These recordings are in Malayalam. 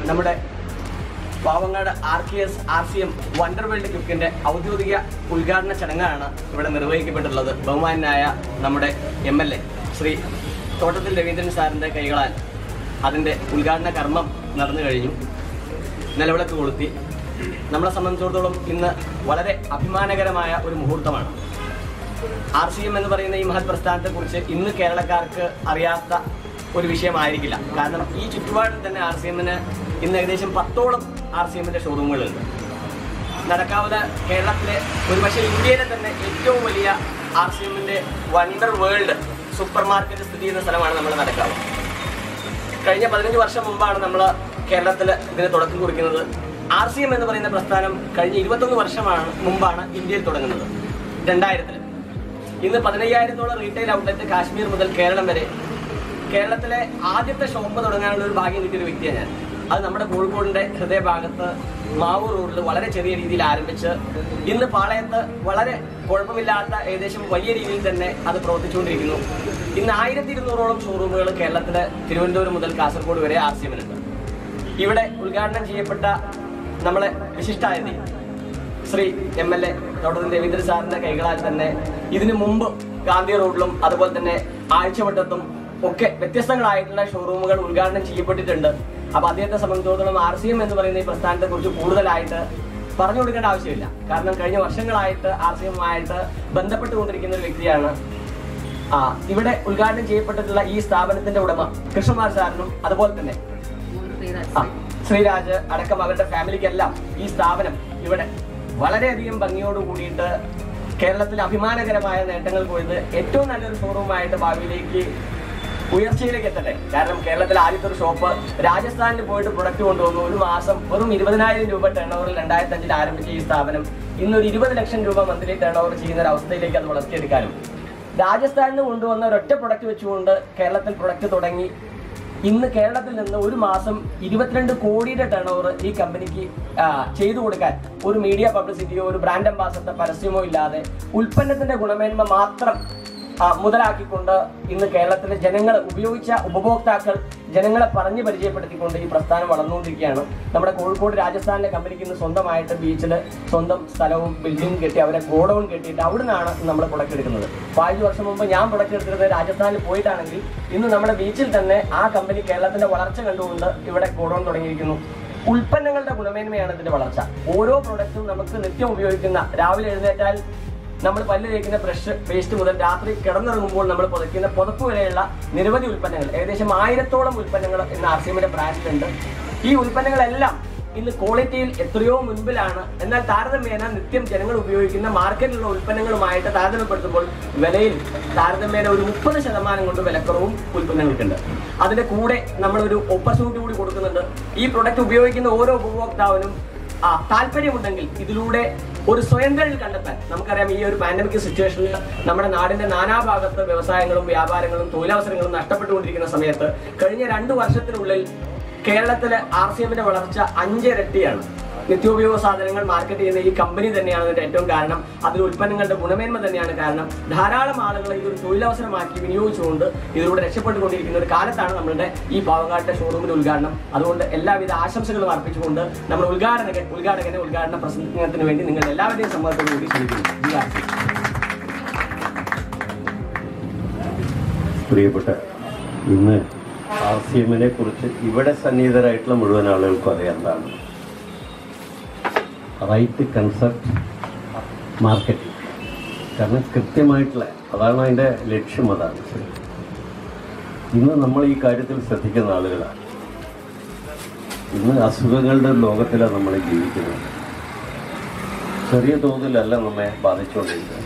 നമ്മുടെ Pavangad R K S R C M Wonder World ക്വിക്കിന്റെ ഔദ്യോഗിക ഉദ്ഘാടന ചടങ്ങാണ് ഇവിടെ നിർവഹിക്കപ്പെട്ടുള്ളത് ബഹുമാനായ നമ്മുടെ എം എൽ എ ശ്രീ തോട്ടത്തിൽ രവീന്ദ്രൻ സാറിന്റെ കൈകളാൽ അതിന്റെ ഉദ്ഘാടന കർമ്മം നടന്നു കഴിഞ്ഞു നിലവിളക്ക് കൊളുത്തി നമ്മളെ സംബന്ധിച്ചിടത്തോളം ഇന്ന് വളരെ അഭിമാനകരമായ ഒരു മുഹൂർത്തമാണ് ആർ സി എം എന്ന് പറയുന്ന ഈ മഹത് പ്രസ്ഥാനത്തെക്കുറിച്ച് ഇന്ന് കേരളക്കാർക്ക് അറിയാത്ത ഒരു വിഷയമായിരിക്കില്ല കാരണം ഈ ചുറ്റുപാടിൽ തന്നെ ആർ സി എമ്മിന് ഇന്ന് ഏകദേശം പത്തോളം ആർ സി എമ്മിന്റെ ഷോറൂമുകളുണ്ട് നടക്കാവുന്ന കേരളത്തിലെ ഒരുപക്ഷെ ഇന്ത്യയിലെ തന്നെ ഏറ്റവും വലിയ ആർ സി എമ്മിന്റെ വണ്ടർ വേൾഡ് സൂപ്പർ മാർക്കറ്റ് സ്ഥിതി ചെയ്യുന്ന സ്ഥലമാണ് നമ്മൾ നടക്കാവ് കഴിഞ്ഞ പതിനഞ്ച് വർഷം മുമ്പാണ് നമ്മൾ കേരളത്തിൽ ഇതിന് തുടക്കം കുറിക്കുന്നത് ആർ സി എം എന്ന് പറയുന്ന പ്രസ്ഥാനം കഴിഞ്ഞ ഇരുപത്തൊന്ന് വർഷമാണ് മുമ്പാണ് ഇന്ത്യയിൽ തുടങ്ങുന്നത് രണ്ടായിരത്തിൽ ഇന്ന് പതിനയ്യായിരത്തോളം റീറ്റെയിൽ ഔട്ട്ലെറ്റ് കാശ്മീർ മുതൽ കേരളം വരെ കേരളത്തിലെ ആദ്യത്തെ ഷോപ്പ് തുടങ്ങാനുള്ള ഒരു ഭാഗ്യം കിട്ടിയൊരു വ്യക്തിയാണ് ഞാൻ അത് നമ്മുടെ കോഴിക്കോടിന്റെ ഹൃദയഭാഗത്ത് മാവൂർ റോഡിൽ വളരെ ചെറിയ രീതിയിൽ ആരംഭിച്ച് ഇന്ന് പാളയത്ത് വളരെ കുഴപ്പമില്ലാത്ത ഏകദേശം വലിയ രീതിയിൽ തന്നെ അത് പ്രവർത്തിച്ചുകൊണ്ടിരിക്കുന്നു ഇന്ന് ആയിരത്തി ഇരുന്നൂറോളം ഷോറൂമുകൾ കേരളത്തിലെ തിരുവനന്തപുരം മുതൽ കാസർഗോഡ് വരെ ആർ സി എമ്മിനുണ്ട് ഇവിടെ ഉദ്ഘാടനം ചെയ്യപ്പെട്ട നമ്മളെ വിശിഷ്ടാതിഥി Shri M L A doctor Ravindra സാറിന്റെ കൈകളാൽ തന്നെ ഇതിനു മുമ്പ് ഗാന്ധി റോഡിലും അതുപോലെ തന്നെ ആഴ്ചവട്ടത്തും ഒക്കെ വ്യത്യസ്തങ്ങളായിട്ടുള്ള ഷോറൂമുകൾ ഉദ്ഘാടനം ചെയ്യപ്പെട്ടിട്ടുണ്ട് അപ്പൊ അദ്ദേഹത്തെ സംബന്ധിച്ചിടത്തോളം ആർ സി എം എന്ന് പറയുന്ന ഈ പ്രസ്ഥാനത്തെ കുറിച്ച് കൂടുതലായിട്ട് പറഞ്ഞു കൊടുക്കേണ്ട ആവശ്യമില്ല കാരണം കഴിഞ്ഞ വർഷങ്ങളായിട്ട് ആർ സി എമ്മുമായിട്ട് ബന്ധപ്പെട്ടുകൊണ്ടിരിക്കുന്ന ഒരു വ്യക്തിയാണ് ആ ഇവിടെ ഉദ്ഘാടനം ചെയ്യപ്പെട്ടിട്ടുള്ള ഈ സ്ഥാപനത്തിന്റെ ഉടമ കൃഷ്ണകുമാർ സാറിനും അതുപോലെ തന്നെ ആ, ശ്രീരാജ് അടക്കം അവരുടെ ഫാമിലിക്കെല്ലാം ഈ സ്ഥാപനം ഇവിടെ വളരെയധികം ഭംഗിയോട് കൂടിയിട്ട് കേരളത്തിൽ അഭിമാനകരമായ നേട്ടങ്ങൾ കൊയ്ത് ഏറ്റവും നല്ലൊരു ഷോറൂമായിട്ട് ഭാവിയിലേക്ക് ഉയർച്ചയിലേക്ക് എത്തട്ടെ കാരണം കേരളത്തിലെ ആദ്യത്തെ ഒരു ഷോപ്പ് രാജസ്ഥാനിൽ പോയിട്ട് പ്രൊഡക്റ്റ് കൊണ്ടുവന്നു ഒരു മാസം വെറും ഇരുപതിനായിരം രൂപ ടേൺ ഓവറിൽ രണ്ടായിരത്തി അഞ്ചിൽ ആരംഭിച്ച ഈ സ്ഥാപനം ഇന്നൊരു ഇരുപത് ലക്ഷം രൂപ മന്ത്ലി ടേൺ ഓവർ ചെയ്യുന്ന ഒരു അവസ്ഥയിലേക്ക് അത് വളർത്തിയെടുക്കാനും രാജസ്ഥാനിൽ നിന്ന് കൊണ്ടുവന്ന ഒരൊറ്റ പ്രൊഡക്റ്റ് വെച്ചുകൊണ്ട് കേരളത്തിൽ പ്രൊഡക്റ്റ് തുടങ്ങി ഇന്ന് കേരളത്തിൽ നിന്ന് ഒരു മാസം ഇരുപത്തിരണ്ട് കോടിയുടെ ടേൺ ഓവർ ഈ കമ്പനിക്ക് ആ, ചെയ്തു കൊടുക്കാൻ ഒരു മീഡിയ പബ്ലിസിറ്റിയോ ഒരു ബ്രാൻഡ് അംബാസഡർ പരസ്യമോ ഇല്ലാതെ ഉൽപ്പന്നത്തിന്റെ ഗുണമേന്മ മാത്രം ആ, മുതലാക്കിക്കൊണ്ട് ഇന്ന് കേരളത്തിലെ ജനങ്ങൾ ഉപയോഗിച്ച ഉപഭോക്താക്കൾ ജനങ്ങളെ പറഞ്ഞു പരിചയപ്പെടുത്തിക്കൊണ്ട് ഈ പ്രസ്ഥാനം വളർന്നുകൊണ്ടിരിക്കുകയാണ് നമ്മുടെ കോഴിക്കോട് രാജസ്ഥാനിലെ കമ്പനിക്ക് ഇന്ന് സ്വന്തമായിട്ട് ബീച്ചിൽ സ്വന്തം സ്ഥലവും ബിൽഡിംഗ് കെട്ടി അവരെ ഗോഡൌൺ കെട്ടിയിട്ട് അവിടെ നിന്നാണ് നമ്മൾ പ്രൊഡക്റ്റ് എടുക്കുന്നത് അപ്പോൾ അഞ്ച് വർഷം മുമ്പ് ഞാൻ പ്രൊഡക്റ്റ് എടുത്തത് രാജസ്ഥാനിൽ പോയിട്ടാണെങ്കിൽ ഇന്ന് നമ്മുടെ ബീച്ചിൽ തന്നെ ആ കമ്പനി കേരളത്തിന്റെ വളർച്ച കണ്ടുകൊണ്ട് ഇവിടെ ഗോഡൌൺ തുടങ്ങിയിരിക്കുന്നു ഉൽപ്പന്നങ്ങളുടെ ഗുണമേന്മയാണ് ഇതിന്റെ വളർച്ച ഓരോ പ്രൊഡക്റ്റും നമുക്ക് നിത്യം ഉപയോഗിക്കുന്ന രാവിലെ എഴുന്നേറ്റാൽ നമ്മൾ പല്ല് തേക്കുന്ന ബ്രഷ് പേസ്റ്റ് മുതൽ രാത്രി കിടന്നിറങ്ങുമ്പോൾ നമ്മൾ പുതയ്ക്കുന്ന പുതപ്പ് വരെയുള്ള നിരവധി ഉൽപ്പന്നങ്ങൾ ഏകദേശം ആയിരത്തോളം ഉൽപ്പന്നങ്ങൾ ഇന്ന് ആർ സി എമ്മിന്റെ ബ്രാൻഡിലുണ്ട് ഈ ഉൽപ്പന്നങ്ങളെല്ലാം ഇന്ന് ക്വാളിറ്റിയിൽ എത്രയോ മുൻപിലാണ് എന്നാൽ താരതമ്യേന നിത്യം ജനങ്ങൾ ഉപയോഗിക്കുന്ന മാർക്കറ്റിലുള്ള ഉൽപ്പന്നങ്ങളുമായിട്ട് താരതമ്യപ്പെടുത്തുമ്പോൾ വിലയിൽ താരതമ്യേന ഒരു മുപ്പത് ശതമാനം കൊണ്ട് വിലക്കുറവും ഉൽപ്പന്നങ്ങൾക്കുണ്ട് അതിന്റെ കൂടെ നമ്മൾ ഒരു ഓപ്പർച്യൂണിറ്റി കൂടി കൊടുക്കുന്നുണ്ട് ഈ പ്രൊഡക്റ്റ് ഉപയോഗിക്കുന്ന ഓരോ ഉപഭോക്താവിനും ആ താല്പര്യമുണ്ടെങ്കിൽ ഇതിലൂടെ ഒരു സ്വയം തൊഴിൽ കണ്ടെത്താൻ നമുക്കറിയാം ഈ ഒരു പാൻഡമിക് സിറ്റുവേഷനിൽ നമ്മുടെ നാടിന്റെ നാനാഭാഗത്ത് വ്യവസായങ്ങളും വ്യാപാരങ്ങളും തൊഴിലവസരങ്ങളും നഷ്ടപ്പെട്ടുകൊണ്ടിരിക്കുന്ന സമയത്ത് കഴിഞ്ഞ രണ്ട് വർഷത്തിനുള്ളിൽ കേരളത്തിലെ ആർ സി എമ്മിന്റെ വളർച്ച അഞ്ചിരട്ടിയാണ് നിത്യോപയോഗ സാധനങ്ങൾ മാർക്കറ്റ് ചെയ്യുന്ന ഈ കമ്പനി തന്നെയാണ് ഇതിന്റെ ഏറ്റവും കാരണം അതിൽ ഉൽപ്പന്നങ്ങളുടെ ഗുണമേന്മ തന്നെയാണ് കാരണം ധാരാളം ആളുകൾ ഇതൊരു തൊഴിലവസരമാക്കി വിനിയോഗിച്ചുകൊണ്ട് ഇതിലൂടെ രക്ഷപ്പെട്ടുകൊണ്ടിരിക്കുന്ന ഒരു കാലത്താണ് നമ്മളുടെ ഈ പാവങ്ങാട്ടെ ഷോറൂമിന്റെ ഉദ്ഘാടനം അതുകൊണ്ട് എല്ലാവിധ ആശംസകളും അർപ്പിച്ചുകൊണ്ട് നമ്മൾ ഉദ്ഘാടകൻ ഉദ്ഘാടകനെ ഉദ്ഘാടന പ്രസംഗത്തിന് വേണ്ടി നിങ്ങൾ എല്ലാവരുടെയും സമ്മതത്തോടു കൂടി ക്ഷണിക്കുന്നു ഉദ്ഘാടനം പ്രിയപ്പെട്ട ഇന്ന് ആർ സി എമ്മിനെ കുറിച്ച് ഇവിടെ സന്നിഹിതരായിട്ടുള്ള മുഴുവൻ ആളുകൾക്കും അറിയാം എന്താണ് റൈറ്റ് കൺസെപ്റ്റ് മാർക്കറ്റിംഗ് കാരണം കൃത്യമായിട്ടുള്ള അതാണ് അതിൻ്റെ ലക്ഷ്യം അതാണ് ഇന്ന് നമ്മൾ ഈ കാര്യത്തിൽ ശ്രദ്ധിക്കുന്ന ആളുകളാണ് ഇന്ന് അസുഖങ്ങളുടെ ഒരു ലോകത്തിലാണ് നമ്മൾ ജീവിക്കുന്നത് ചെറിയ തോതിലല്ല നമ്മെ ബാധിച്ചുകൊണ്ടിരിക്കുന്നത്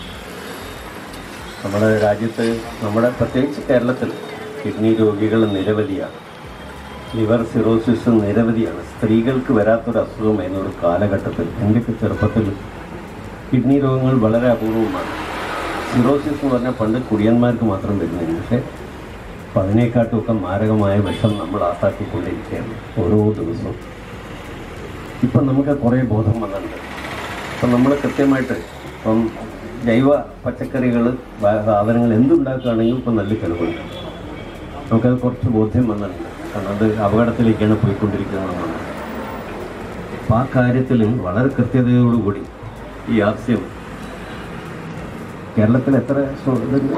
നമ്മുടെ രാജ്യത്ത് നമ്മുടെ പ്രത്യേകിച്ച് കേരളത്തിൽ കിഡ്നി രോഗികൾ നിരവധിയാണ് ലിവർ സിറോസിസ് നിരവധിയാണ് സ്ത്രീകൾക്ക് വരാത്തൊരു അസുഖം എന്നൊരു കാലഘട്ടത്തിൽ എൻ്റെയൊക്കെ ചെറുപ്പത്തിൽ കിഡ്നി രോഗങ്ങൾ വളരെ അപൂർവമാണ് സിറോസിസ് എന്ന് പറഞ്ഞാൽ പണ്ട് കുടിയന്മാർക്ക് മാത്രം വരുന്നില്ല പക്ഷേ അപ്പം അതിനേക്കാട്ടുമൊക്കെ മാരകമായ വിഷം നമ്മൾ ആസാക്കിക്കൊണ്ടിരിക്കുകയാണ് ഓരോ ദിവസവും ഇപ്പം നമുക്ക് കുറേ ബോധം വന്നിട്ടുണ്ട് അപ്പം നമ്മൾ കൃത്യമായിട്ട് ഇപ്പം ജൈവ പച്ചക്കറികൾ സാധനങ്ങൾ എന്തുണ്ടാക്കുകയാണെങ്കിലും ഇപ്പം നല്ല ചിലവുണ്ട് നമുക്കത് കുറച്ച് ബോധ്യം വന്നിട്ടുണ്ട് കാരണം അത് അപകടത്തിലേക്കാണ് പോയിക്കൊണ്ടിരിക്കുന്നതെന്നാണ് അപ്പം ആ കാര്യത്തിൽ വളരെ കൃത്യതയോടുകൂടി ഈ ആസ്യം കേരളത്തിൽ എത്ര സ്വ- ഇത്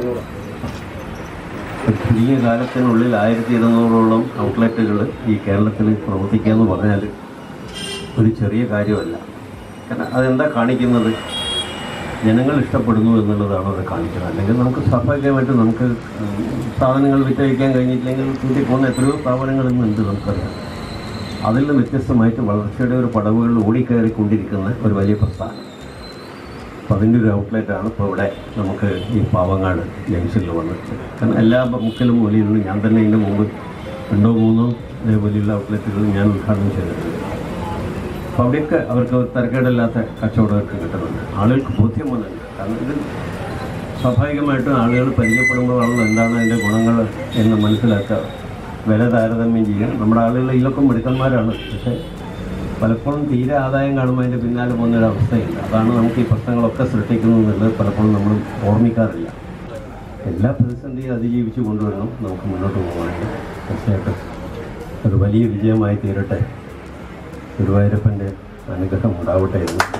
ഒരു ചുരുങ്ങിയ കാലത്തിനുള്ളിൽ ആയിരത്തി ഇരുന്നൂറോളം ഔട്ട്ലെറ്റുകൾ ഈ കേരളത്തിൽ പ്രവർത്തിക്കുക എന്ന് പറഞ്ഞാൽ ഒരു ചെറിയ കാര്യമല്ല കാരണം അതെന്താ കാണിക്കുന്നത് ജനങ്ങൾ ഇഷ്ടപ്പെടുന്നു എന്നുള്ളതാണ് അത് കാണിക്കുന്നത് അല്ലെങ്കിൽ നമുക്ക് സ്വാഭാവികമായിട്ട് നമുക്ക് ഉം, സാധനങ്ങൾ വിറ്റഴിക്കാൻ കഴിഞ്ഞിട്ടില്ലെങ്കിൽ കൂട്ടി പോകുന്ന എത്രയോ സ്ഥാപനങ്ങൾ ഇന്നുണ്ട് നമുക്കറിയാം അതിൽ നിന്ന് വ്യത്യസ്തമായിട്ട് വളർച്ചയുടെ ഒരു പടവുകളിൽ ഓടിക്കയറിക്കൊണ്ടിരിക്കുന്ന ഒരു വലിയ പ്രസ്ഥാനം അപ്പം അതിൻ്റെ ഒരു ഔട്ട്ലെറ്റാണ് ഇപ്പോൾ ഇവിടെ നമുക്ക് ഈ പാവങ്ങാട് ജംഗ്ഷനിൽ വന്നിട്ട് കാരണം എല്ലാ മുക്കിലും മൂലയിലും ഞാൻ തന്നെ ഇതിൻ്റെ മുമ്പ് രണ്ടോ മൂന്നോ ഇതേപോലെയുള്ള ഔട്ട്ലെറ്റുകൾ ഞാൻ ഉദ്ഘാടനം ചെയ്തിട്ടുണ്ട് അപ്പോൾ അവിടെയൊക്കെ അവർക്ക് തിരക്കേടില്ലാത്ത കച്ചവടമൊക്കെ കിട്ടുന്നുണ്ട് ആളുകൾക്ക് ബോധ്യം വന്നിട്ടുണ്ട് കാരണം ഇത് സ്വാഭാവികമായിട്ടും ആളുകൾ പരിചയപ്പെടുമ്പോഴാണല്ലോ എന്താണ് അതിൻ്റെ ഗുണങ്ങൾ എന്ന് മനസ്സിലാക്കുക വില താരതമ്യം ചെയ്യുക നമ്മുടെ ആളുകൾ ഇതിലൊക്കെ മിടുക്കന്മാരാണ് പക്ഷേ പലപ്പോഴും തീരെ ആദായം കാണുമ്പോൾ അതിൻ്റെ പിന്നാലെ പോകുന്നൊരു അവസ്ഥയില്ല അതാണ് നമുക്ക് ഈ പ്രശ്നങ്ങളൊക്കെ സൃഷ്ടിക്കുന്നത് എന്നുള്ളത് പലപ്പോഴും നമ്മൾ ഓർമ്മിക്കാറില്ല എല്ലാ പ്രതിസന്ധിയും അതിജീവിച്ച് കൊണ്ടുവരണം നമുക്ക് മുന്നോട്ട് പോകാനായിട്ട് തീർച്ചയായിട്ടും ഒരു വലിയ വിജയമായി തീരട്ടെ ഗുരുവായൂരപ്പൻ്റെ അനുഗ്രഹം ഉണ്ടാവട്ടെ എന്ന്